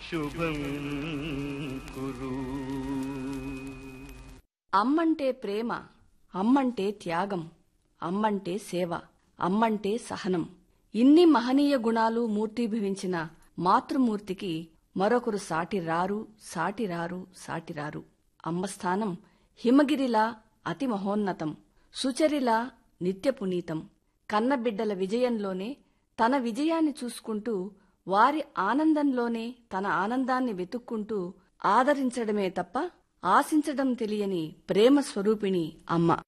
శుభం కురు అమ్మంటే ప్రేమ అమ్మంటే త్యాగం అమ్మంటే సేవ అమ్మంటే సహనం ఇన్ని మహనీయ గుణాలు మూర్తీభవించిన మాతృమూర్తికి మరొకరు సాటి రారు సాటి రారు సాటి రారు అమ్మ స్థానం హిమగిరిలా అతి మహోన్నతం సుచరిలా నిత్య పునీతం కన్నబిడ్డల విజయంలోనే తన విజయాన్ని చూసుకుంటూ వారి ఆనందంలోనే తన ఆనందాన్ని వెతుక్కుంటూ ఆదరించడమే తప్ప ఆశించడం తెలియని ప్రేమ స్వరూపిణి అమ్మ